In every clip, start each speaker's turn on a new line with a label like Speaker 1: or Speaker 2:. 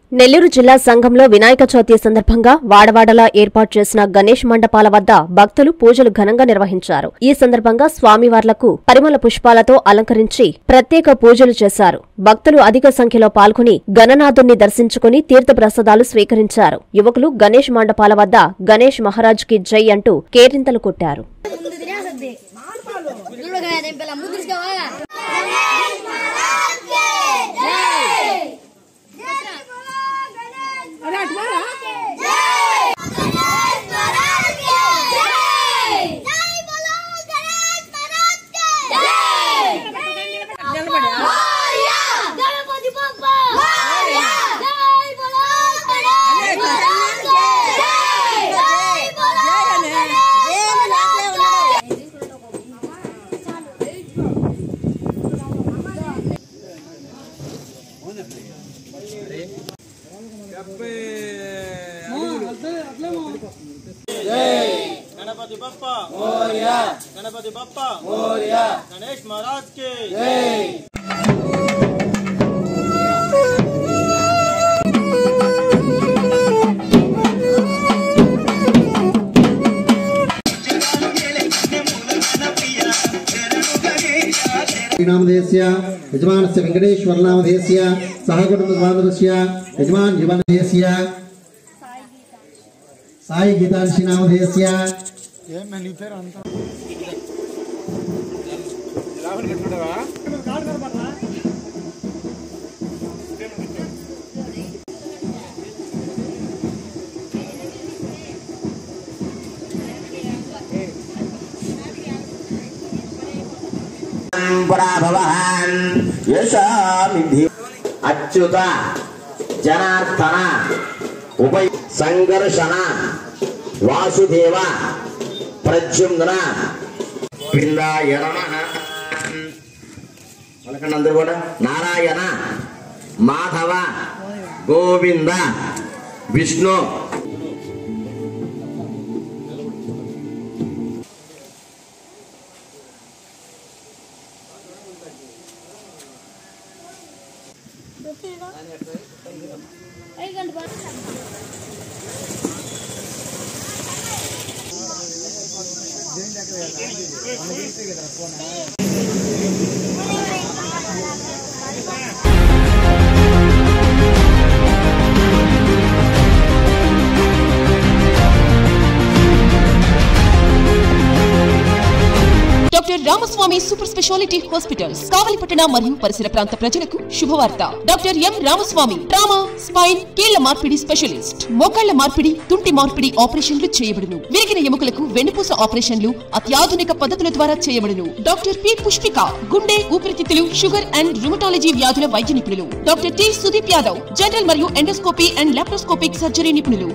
Speaker 1: నెల్లూరు జిల్లా సంఘంలో వినాయక చవితి సందర్భంగా వాడవాడలా ఏర్పాటు చేసిన గణేష్ మండపాల వద్ద భక్తులు పూజలు ఘనంగా నిర్వహించారు ఈ సందర్భంగా స్వామివార్లకు పరిమళ పుష్పాలతో అలంకరించి ప్రత్యేక పూజలు చేశారు భక్తులు అధిక సంఖ్యలో పాల్గొని గణనాథుణ్ణి దర్శించుకుని తీర్థప్రసాదాలు స్వీకరించారు యువకులు గణేష్ మండపాల వద్ద గణేష్ మహారాజ్ కి జై అంటూ కేరింతలు కొట్టారు
Speaker 2: ముందు తినేసద్ది చూడగా తెంపేలా ముందు తీసుకోవా గణపతి బప్ప జై బోలో గణేష్ మహారాజ్ కి జై బోలో గణేష్ మహారాజ్ కి
Speaker 3: गणपति बप्पा मोरिया गणपति बप्पा मोरिया गणेश महाराज के
Speaker 4: నామధేయస్య యజమానస్య వెంకటేశ్వరనామధేయస్య సహకుటుంబస్య యజమాన్ జీవనధేయస్య సాయి గీతాంశి నామధేయస్య
Speaker 5: పురాభవన్ యశామిధి అచ్యుత జనార్దన ఉపయ సంఘర్షణ వాసుదేవ ప్రద్యుమ్న బృందాయ నమః పలకండి అందరూ కూడా Narayana Madhava Govinda Vishnu
Speaker 6: doctor Ramaswamy super speciality hospitals కావలిపట్టణ మరియు పరిసర ప్రాంత ప్రజలకు శుభవార్త doctor M Ramaswamy trauma spine కీళ్ల మార్పిడి స్పెషలిస్ట్ మోకాళ్ల మార్పిడి తుంటి మార్పిడి ఆపరేషన్లు చేయబడును విరిగిన ఎముకలకు వెన్నుపూస ఆపరేషన్లు అత్యాధునిక పద్ధతుల ద్వారా చేయబడును డాక్టర్ పి పుష్పిక గుండె ఊపిరితిత్తులు షుగర్ అండ్ రుమటాలజీ వ్యాధుల వైద్య నిపుణులు doctor T Sudeep Yadav general మరియు ఎండోస్కోపీ అండ్ లాప్రోస్కోపిక్ సర్జరీ నిపుణులు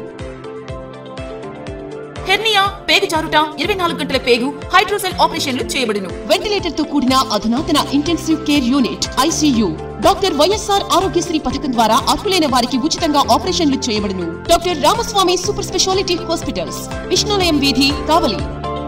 Speaker 6: హెర్నియా పేగు జారుట ఇరవై నాలుగు గంటల పేగు హైడ్రోసెల్ ఆపరేషన్లు చేయబడును వెంటిలేటర్ తో కూడిన అధునాతన intensive care unit ICU doctor YSR Aarogyasri పథకం ద్వారా అర్హులైన వారికి ఉచితంగా ఆపరేషన్లు చేయబడును doctor Ramaswamy super speciality hospitals Vishnulayam వీధి కావలి